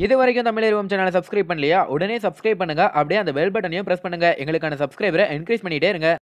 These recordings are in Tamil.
இது வரைக்கும் தமிழ் சேனலை சப்ஸ்கிரைப் பண்ணலையா உடனே சப்ஸ்கிரைப் பண்ணுங்க அப்படியே அந்த பெல் பட்டனையும் பிரஸ் பண்ணுங்க எங்களுக்கான சப்ஸ்கிரைபரை என்கரேஜ் பண்ணிட்டே இருங்க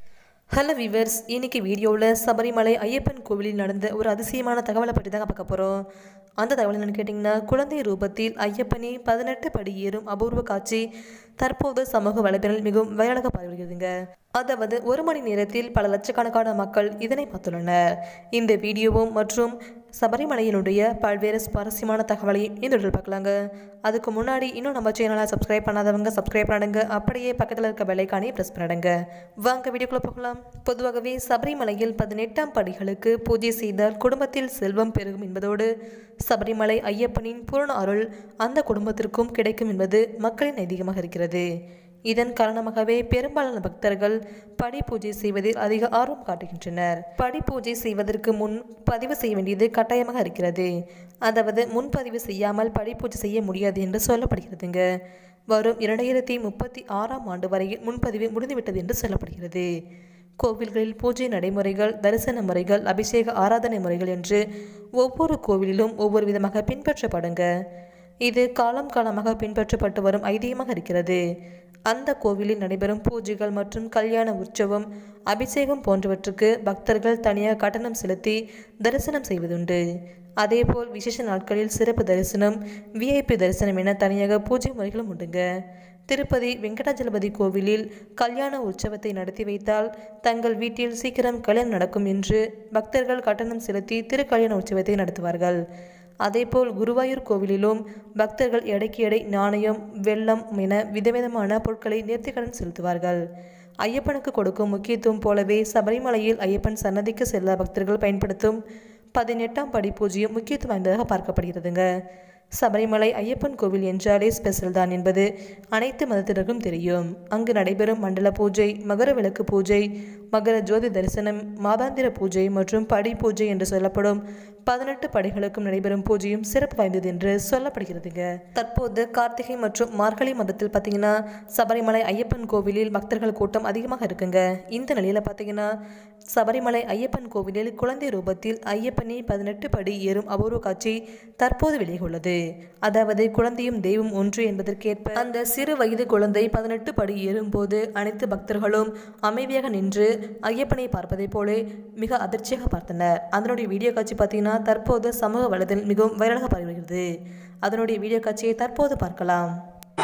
ஹலோ விவர்ஸ் இன்னைக்கு வீடியோவில் சபரிமலை ஐயப்பன் கோவிலில் நடந்த ஒரு அதிசயமான தகவலை பற்றி தாங்க பார்க்க போகிறோம் அந்த தகவல் என்னன்னு கேட்டிங்கன்னா குழந்தை ரூபத்தில் ஐயப்பனே பதினெட்டு படி ஏறும் அபூர்வ காட்சி தற்போது சமூக வலைதளத்தில் மிகவும் வைரலாக பரவுகிறதுங்க அதாவது ஒரு மணி நேரத்தில் பல லட்சக்கணக்கான மக்கள் இதனை பார்த்துள்ளனர் இந்த வீடியோவும் மற்றும் சபரிமலையினுடைய பல்வேறு சுவாரஸ்யமான தகவலையும் இந்த வீடியோவில் பார்க்கலாங்க அதுக்கு முன்னாடி இன்னும் நம்ம சேனலை சப்ஸ்கிரைப் பண்ணாதவங்க சப்ஸ்கிரைப் பண்ணுங்க அப்படியே பக்கத்தில் இருக்க பெல்லைக்கானே ப்ரெஸ் பண்ணிடுங்க வாங்க வீடியோக்குள்ளே போகலாம் பொதுவாகவே சபரிமலையில் பதினெட்டாம் படிகளுக்கு பூஜை செய்தால் குடும்பத்தில் செல்வம் பெருகும் என்பதோடு சபரிமலை ஐயப்பனின் பூரண அருள் அந்த குடும்பத்திற்கும் கிடைக்கும் என்பது மக்களின் ஐதீகமாக இருக்கிறது இதன் காரணமாகவே பெரும்பாலான பக்தர்கள் படி பூஜை செய்வதில் அதிக ஆர்வம் காட்டுகின்றனர் படி பூஜை செய்வதற்கு முன் பதிவு செய்ய வேண்டியது கட்டாயமாக இருக்கிறது அதாவது முன்பதிவு செய்யாமல் படி பூஜை செய்ய முடியாது என்று சொல்லப்படுகிறதுங்க வரும் இரண்டாயிரத்தி முப்பத்தி ஆறாம் ஆண்டு வரையில் முன்பதிவு முடிந்துவிட்டது என்று சொல்லப்படுகிறது கோவில்களில் பூஜை நடைமுறைகள் தரிசன முறைகள் அபிஷேக ஆராதனை முறைகள் என்று ஒவ்வொரு கோவிலிலும் ஒவ்வொரு விதமாக பின்பற்றப்படுங்க இது காலம் காலமாக பின்பற்றப்பட்டு வரும் ஐதீகமாக இருக்கிறது அந்த கோவிலில் நடைபெறும் பூஜைகள் மற்றும் கல்யாண உற்சவம் அபிஷேகம் போன்றவற்றுக்கு பக்தர்கள் தனியாக கட்டணம் செலுத்தி தரிசனம் செய்வதுண்டு அதேபோல் விசேஷ நாட்களில் சிறப்பு தரிசனம் விஐபி தரிசனம் என தனியாக பூஜை முறைகளும் உண்டுங்க திருப்பதி வெங்கடாஜலபதி கோவிலில் கல்யாண உற்சவத்தை நடத்தி வைத்தால் தங்கள் வீட்டில் சீக்கிரம் கல்யாணம் நடக்கும் என்று பக்தர்கள் கட்டணம் செலுத்தி திருக்கல்யாண உற்சவத்தை நடத்துவார்கள் அதேபோல் குருவாயூர் கோவிலிலும் பக்தர்கள் எடைக்கு எடை நாணயம் வெள்ளம் என விதவிதமான பொருட்களை நேர்த்திக்கடன் செலுத்துவார்கள் ஐயப்பனுக்கு கொடுக்கும் முக்கியத்துவம் போலவே சபரிமலையில் ஐயப்பன் சன்னதிக்கு செல்ல பக்தர்கள் பயன்படுத்தும் பதினெட்டாம் படி பூஜையும் முக்கியத்துவம் வாய்ந்ததாக பார்க்கப்படுகிறதுங்க சபரிமலை ஐயப்பன் கோவில் என்றாலே ஸ்பெஷல் தான் என்பது அனைத்து மதத்தினருக்கும் தெரியும் அங்கு நடைபெறும் மண்டல பூஜை மகர விளக்கு பூஜை மகர ஜோதி தரிசனம் மாதாந்திர பூஜை மற்றும் படி பூஜை என்று சொல்லப்படும் பதினெட்டு படிகளுக்கும் நடைபெறும் பூஜையும் சிறப்பு வாய்ந்தது என்று சொல்லப்படுகிறதுங்க தற்போது கார்த்திகை மற்றும் மார்கழி மதத்தில் பார்த்தீங்கன்னா சபரிமலை ஐயப்பன் கோவிலில் பக்தர்கள் கூட்டம் அதிகமாக இருக்குங்க இந்த நிலையில் பார்த்தீங்கன்னா சபரிமலை ஐயப்பன் கோவிலில் குழந்தை ரூபத்தில் ஐயப்பனே பதினெட்டு படி ஏறும் அபூர்வ காட்சி தற்போது வெளியுள்ளது அதாவது குழந்தையும் தெய்வம் ஒன்று என்பதற்கேற்ப அந்த சிறு வயது குழந்தை பதினெட்டு படி ஏறும்போது அனைத்து பக்தர்களும் அமைதியாக நின்று ஐயப்பனை பார்ப்பதைப் போல மிக அதிர்ச்சியாக பார்த்தனர் அதனுடைய வீடியோ காட்சி பார்த்தீங்கன்னா தற்போது சமூக வலைதளத்தில் மிகவும் வைரலாக பரவுகிறது அதனுடைய வீடியோ காட்சியை தற்போது பார்க்கலாம்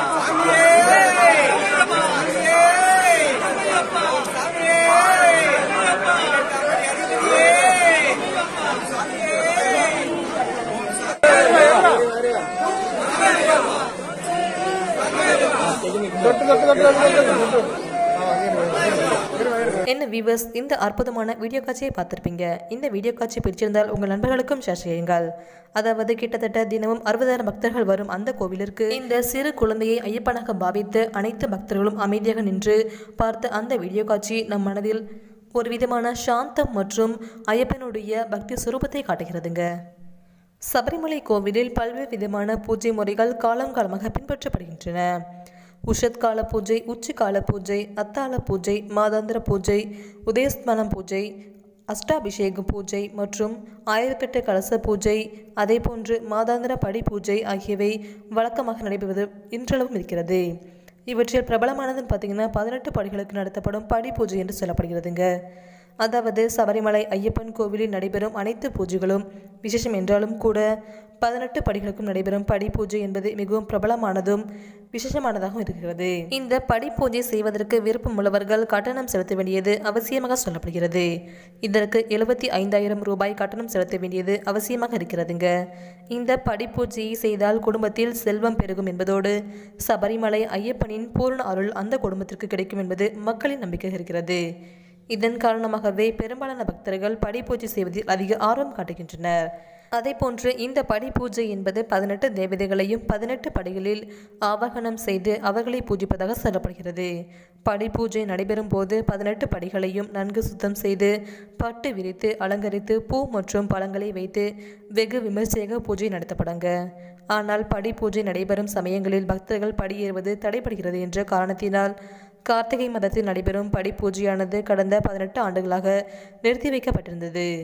என்ன வியூவர்ஸ் இந்த அற்புதமான வீடியோ காட்சியை பார்த்துருப்பீங்க இந்த வீடியோ காட்சி பிடிச்சிருந்தால் உங்கள் நண்பர்களுக்கும் ஷேர் செய்யுங்கள் அதாவது கிட்டத்தட்ட தினமும் அறுபதாயிரம் பக்தர்கள் வரும் அந்த கோவிலிற்கு இந்த சிறு குழந்தையை ஐயப்பனாக பாவித்து அனைத்து பக்தர்களும் அமைதியாக நின்று பார்த்த அந்த வீடியோ காட்சி நம் மனதில் ஒரு விதமான சாந்தம் மற்றும் ஐயப்பனுடைய பக்தி சுரூபத்தை காட்டுகிறதுங்க சபரிமலை கோவிலில் பல்வேறு விதமான பூஜை முறைகள் காலம் காலமாக பின்பற்றப்படுகின்றன உஷத் கால பூஜை உச்சி கால பூஜை அத்தாள பூஜை மாதாந்திர பூஜை உதயஸ்மனம் பூஜை அஷ்டாபிஷேக பூஜை மற்றும் ஆயிரக்கெட்டு கலச பூஜை அதேபோன்று மாதாந்திர படி பூஜை ஆகியவை வழக்கமாக நடைபெறுவது இன்றளவும் இருக்கிறது இவற்றில் பிரபலமானதுன்னு பார்த்தீங்கன்னா பதினெட்டு படிகளுக்கு நடத்தப்படும் படி பூஜை என்று சொல்லப்படுகிறதுங்க அதாவது சபரிமலை ஐயப்பன் கோவிலில் நடைபெறும் அனைத்து பூஜைகளும் விசேஷம் என்றாலும் கூட பதினெட்டு படிகளுக்கும் நடைபெறும் படி பூஜை என்பது மிகவும் பிரபலமானதும் விசேஷமானதாகவும் இருக்கிறது இந்த படி பூஜை செய்வதற்கு விருப்பம் உள்ளவர்கள் கட்டணம் செலுத்த வேண்டியது அவசியமாக சொல்லப்படுகிறது இதற்கு எழுபத்தி ஐந்தாயிரம் ரூபாய் கட்டணம் செலுத்த வேண்டியது அவசியமாக இருக்கிறதுங்க இந்த படி பூஜையை செய்தால் குடும்பத்தில் செல்வம் பெருகும் என்பதோடு சபரிமலை ஐயப்பனின் பூர்ண அருள் அந்த குடும்பத்திற்கு கிடைக்கும் என்பது மக்களின் நம்பிக்கை இருக்கிறது இதன் காரணமாகவே பெரும்பாலான பக்தர்கள் படி பூஜை செய்வதில் அதிக ஆர்வம் காட்டுகின்றனர் அதேபோன்று இந்த படி பூஜை என்பது பதினெட்டு தேவதைகளையும் பதினெட்டு படிகளில் ஆவாகனம் செய்து அவர்களை பூஜிப்பதாக சொல்லப்படுகிறது படி பூஜை நடைபெறும் போது பதினெட்டு படிகளையும் நன்கு சுத்தம் செய்து பட்டு விரித்து அலங்கரித்து பூ மற்றும் பழங்களை வைத்து வெகு விமர்சையாக பூஜை நடத்தப்படுங்க ஆனால் படி பூஜை நடைபெறும் சமயங்களில் பக்தர்கள் படியேறுவது தடைபடுகிறது என்ற காரணத்தினால் கார்த்திகை மதத்தில் நடைபெறும் படி பூஜையானது கடந்த பதினெட்டு ஆண்டுகளாக நிறுத்தி வைக்கப்பட்டிருந்தது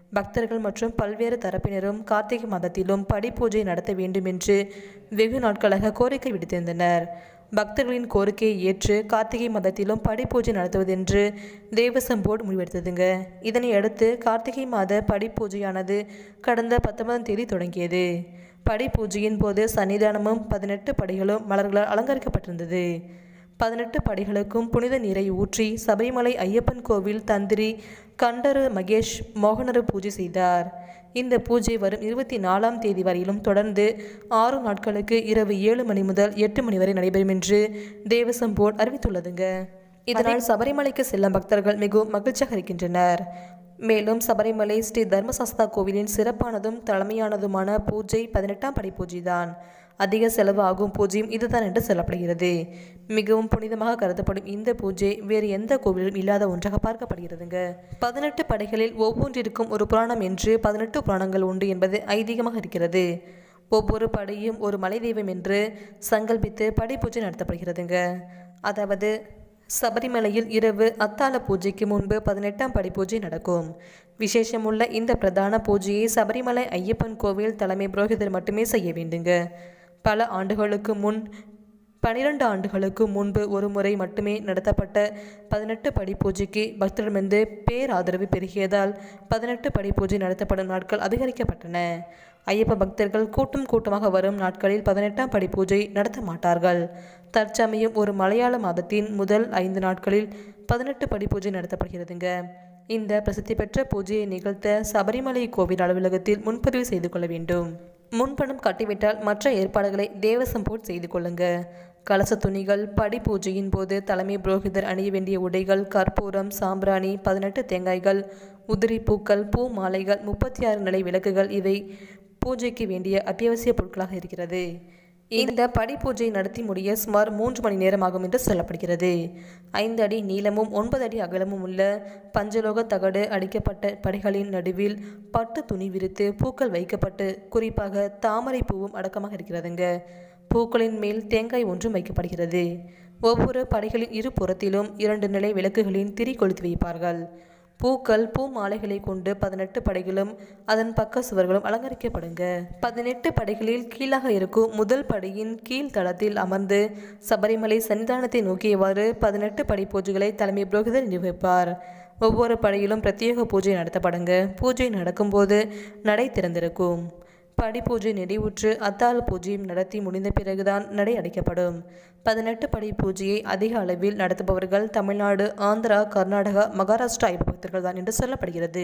பக்தர்கள் மற்றும் பல்வேறு தரப்பினரும் கார்த்திகை மாதத்திலும் படிப்பூஜை நடத்த வேண்டும் என்று வெகு நாட்களாக கோரிக்கை விடுத்திருந்தனர் பக்தர்களின் கோரிக்கையை ஏற்று கார்த்திகை மாதத்திலும் படிப்பூஜை நடத்துவதென்று தேவசம் போர்டு முடிவெடுத்ததுங்க இதனை அடுத்து கார்த்திகை மாத படிப்பூஜையானது கடந்த பத்தொன்பதாம் தேதி தொடங்கியது படிப்பூஜையின் போது சன்னிதானமும் பதினெட்டு படிகளும் மலர்களால் அலங்கரிக்கப்பட்டிருந்தது பதினெட்டு படிகளுக்கும் புனித நீரை ஊற்றி சபரிமலை ஐயப்பன் கோவில் தந்திரி கண்டரு மகேஷ் மோகனரு பூஜை செய்தார் இந்த பூஜை வரும் இருபத்தி நாலாம் தேதி வரையிலும் தொடர்ந்து ஆறு நாட்களுக்கு இரவு ஏழு மணி முதல் எட்டு மணி வரை நடைபெறும் என்று தேவசம் போர்டு அறிவித்துள்ளதுங்க இதனால் சபரிமலைக்கு செல்லும் பக்தர்கள் மிகவும் மகிழ்ச்சியாக இருக்கின்றனர் மேலும் சபரிமலை ஸ்ரீ தர்மசாஸ்தா கோவிலின் சிறப்பானதும் தலைமையானதுமான பூஜை பதினெட்டாம் படை பூஜை தான் அதிக செலவு ஆகும் பூஜையும் இதுதான் என்று சொல்லப்படுகிறது மிகவும் புனிதமாக கருதப்படும் இந்த பூஜை வேறு எந்த கோவிலும் இல்லாத ஒன்றாக பார்க்கப்படுகிறதுங்க பதினெட்டு படைகளில் ஒவ்வொன்றிற்கும் ஒரு புராணம் என்று பதினெட்டு புராணங்கள் உண்டு என்பது ஐதீகமாக இருக்கிறது ஒவ்வொரு படையும் ஒரு மலை தெய்வம் என்று சங்கல்பித்து படை பூஜை நடத்தப்படுகிறதுங்க அதாவது சபரிமலையில் இரவு அத்தாள பூஜைக்கு முன்பு பதினெட்டாம் படி பூஜை நடக்கும் விசேஷமுள்ள இந்த பிரதான பூஜையை சபரிமலை ஐயப்பன் கோவில் தலைமை புரோகிதர் மட்டுமே செய்ய வேண்டுங்க பல ஆண்டுகளுக்கு முன் பனிரெண்டு ஆண்டுகளுக்கு முன்பு ஒரு முறை மட்டுமே நடத்தப்பட்ட பதினெட்டு படி பூஜைக்கு பக்தரிடமிருந்து பேராதரவு பெருகியதால் பதினெட்டு படி பூஜை நடத்தப்படும் நாட்கள் அதிகரிக்கப்பட்டன ஐயப்ப பக்தர்கள் கூட்டம் கூட்டமாக வரும் நாட்களில் பதினெட்டாம் படி பூஜை நடத்த மாட்டார்கள் தற்சமயம் ஒரு மலையாள மாதத்தின் முதல் ஐந்து நாட்களில் பதினெட்டு படி பூஜை நடத்தப்படுகிறதுங்க இந்த பிரசித்தி பெற்ற பூஜையை நிகழ்த்த சபரிமலை கோவில் அலுவலகத்தில் முன்பதிவு செய்து கொள்ள வேண்டும் முன்பணம் கட்டிவிட்டால் மற்ற ஏற்பாடுகளை தேவசம் போட் செய்து கொள்ளுங்க கலச துணிகள் படி பூஜையின் போது தலைமை புரோகிதர் அணிய வேண்டிய உடைகள் கற்பூரம் சாம்பிராணி பதினெட்டு தேங்காய்கள் உதிரி பூக்கள் பூ மாலைகள் முப்பத்தி ஆறு நிலை விளக்குகள் இவை பூஜைக்கு வேண்டிய அத்தியாவசிய பொருட்களாக இருக்கிறது இந்த படி பூஜை நடத்தி முடிய சுமார் மூன்று மணி நேரம் ஆகும் என்று சொல்லப்படுகிறது ஐந்து அடி நீளமும் ஒன்பது அடி அகலமும் உள்ள பஞ்சலோக தகடு அடிக்கப்பட்ட படிகளின் நடுவில் பட்டு துணி விரித்து பூக்கள் வைக்கப்பட்டு குறிப்பாக தாமரை பூவும் அடக்கமாக இருக்கிறதுங்க பூக்களின் மேல் தேங்காய் ஒன்றும் வைக்கப்படுகிறது ஒவ்வொரு படைகளின் இரு புறத்திலும் இரண்டு நிலை விளக்குகளின் திரி கொளுத்தி வைப்பார்கள் பூக்கள் பூ மாலைகளை கொண்டு பதினெட்டு படைகளும் அதன் பக்க சுவர்களும் அலங்கரிக்கப்படுங்க பதினெட்டு படைகளில் கீழாக இருக்கும் முதல் படியின் கீழ் தளத்தில் அமர்ந்து சபரிமலை சன்னிதானத்தை நோக்கியவாறு பதினெட்டு படை பூஜைகளை தலைமை புரோகிதர் நிர்வகிப்பார் ஒவ்வொரு படையிலும் பிரத்யேக பூஜை நடத்தப்படுங்க பூஜை நடக்கும்போது நடை திறந்திருக்கும் படி பூஜை நிறைவுற்று அத்தாள் பூஜையும் நடத்தி முடிந்த பிறகுதான் நடை அடைக்கப்படும் பதினெட்டு படி பூஜையை அதிக அளவில் நடத்துபவர்கள் தமிழ்நாடு ஆந்திரா கர்நாடகா மகாராஷ்டிரா ஐயப்ப பக்தர்கள் தான் என்று சொல்லப்படுகிறது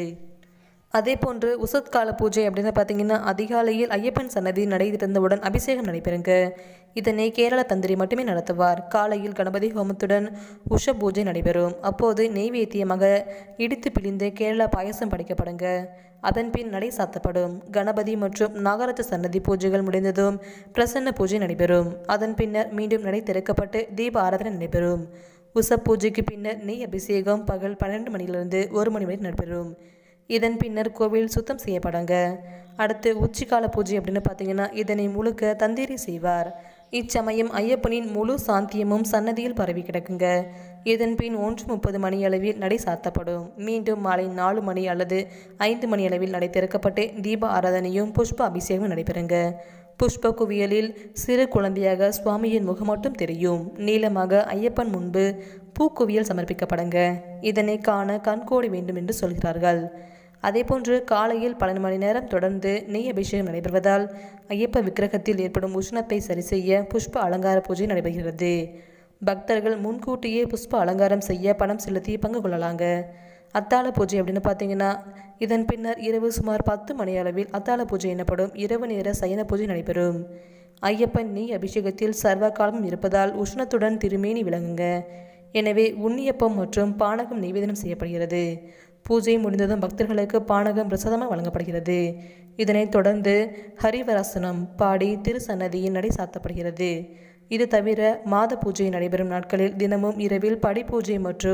அதே போன்று உசத்கால பூஜை அப்படின்னு பார்த்தீங்கன்னா அதிகாலையில் ஐயப்பன் சன்னதி நடை திறந்தவுடன் அபிஷேகம் நடைபெறுங்க இதனை கேரள தந்திரி மட்டுமே நடத்துவார் காலையில் கணபதி ஹோமத்துடன் உஷ பூஜை நடைபெறும் அப்போது நெய்வேத்தியமாக இடித்து பிழிந்து கேரளா பாயசம் படைக்கப்படுங்க அதன் பின் நடை சாத்தப்படும் கணபதி மற்றும் நாகரத்து சன்னதி பூஜைகள் முடிந்ததும் பிரசன்ன பூஜை நடைபெறும் அதன் பின்னர் மீண்டும் நடை திறக்கப்பட்டு தீப ஆராதனை நடைபெறும் உச பூஜைக்கு பின்னர் நெய் அபிஷேகம் பகல் பன்னெண்டு மணியிலிருந்து ஒரு மணி வரை நடைபெறும் இதன் பின்னர் கோவில் சுத்தம் செய்யப்படுங்க அடுத்து உச்சிக்கால பூஜை அப்படின்னு பார்த்தீங்கன்னா இதனை முழுக்க தந்தேரி செய்வார் இச்சமயம் ஐயப்பனின் முழு சாந்தியமும் சன்னதியில் பரவி கிடக்குங்க இதன் பின் ஒன்று முப்பது மணி அளவில் நடை சாத்தப்படும் மீண்டும் மாலை நாலு மணி அல்லது ஐந்து மணி அளவில் நடை திறக்கப்பட்டு தீப ஆராதனையும் புஷ்ப அபிஷேகமும் நடைபெறுங்க புஷ்ப குவியலில் சிறு குழந்தையாக சுவாமியின் முகம் மட்டும் தெரியும் நீளமாக ஐயப்பன் முன்பு பூக்குவியல் சமர்ப்பிக்கப்படுங்க இதனை காண கண்கோடி வேண்டும் என்று சொல்கிறார்கள் அதேபோன்று காலையில் பல மணி நேரம் தொடர்ந்து நெய் அபிஷேகம் நடைபெறுவதால் ஐயப்ப விக்கிரகத்தில் ஏற்படும் உஷ்ணத்தை சரி செய்ய புஷ்ப அலங்கார பூஜை நடைபெறுகிறது பக்தர்கள் முன்கூட்டியே புஷ்ப அலங்காரம் செய்ய பணம் செலுத்தி பங்கு கொள்ளலாங்க அத்தாள பூஜை அப்படின்னு பார்த்தீங்கன்னா இதன் பின்னர் இரவு சுமார் பத்து மணி அளவில் அத்தாள பூஜை எனப்படும் இரவு நேர சயன பூஜை நடைபெறும் ஐயப்பன் நெய் அபிஷேகத்தில் சர்வ காலமும் இருப்பதால் உஷ்ணத்துடன் திருமேனி விளங்குங்க எனவே உண்ணியப்பம் மற்றும் பானகம் நிவேதனம் செய்யப்படுகிறது பூஜை முடிந்ததும் பக்தர்களுக்கு பானகம் பிரசாதமாக வழங்கப்படுகிறது இதனைத் தொடர்ந்து ஹரிவராசனம் பாடி திருசன்னதியின் நடை சாத்தப்படுகிறது இது தவிர மாத பூஜை நடைபெறும் நாட்களில் தினமும் இரவில் படி பூஜை மற்றும்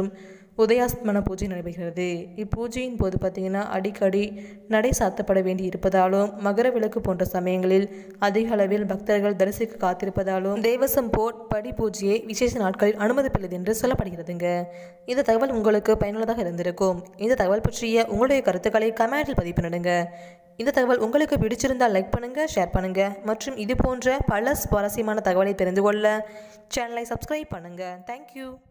உதயாஸ்மன பூஜை நடைபெறுகிறது இப்பூஜையின் போது பார்த்திங்கன்னா அடிக்கடி நடை சாத்தப்பட வேண்டி இருப்பதாலும் மகர விளக்கு போன்ற சமயங்களில் அதிக அளவில் பக்தர்கள் தரிசிக்க காத்திருப்பதாலும் தேவசம் போட் படி பூஜையை விசேஷ நாட்களில் அனுமதிப்பில்லை என்று சொல்லப்படுகிறதுங்க இந்த தகவல் உங்களுக்கு பயனுள்ளதாக இருந்திருக்கும் இந்த தகவல் பற்றிய உங்களுடைய கருத்துக்களை கமெண்டில் பதிவு பண்ணிடுங்க இந்த தகவல் உங்களுக்கு பிடிச்சிருந்தால் லைக் பண்ணுங்க ஷேர் பண்ணுங்க மற்றும் இது போன்ற பல சுவாரஸ்யமான தகவலை தெரிந்து கொள்ள சேனலை சப்ஸ்கிரைப் பண்ணுங்க தேங்க்யூ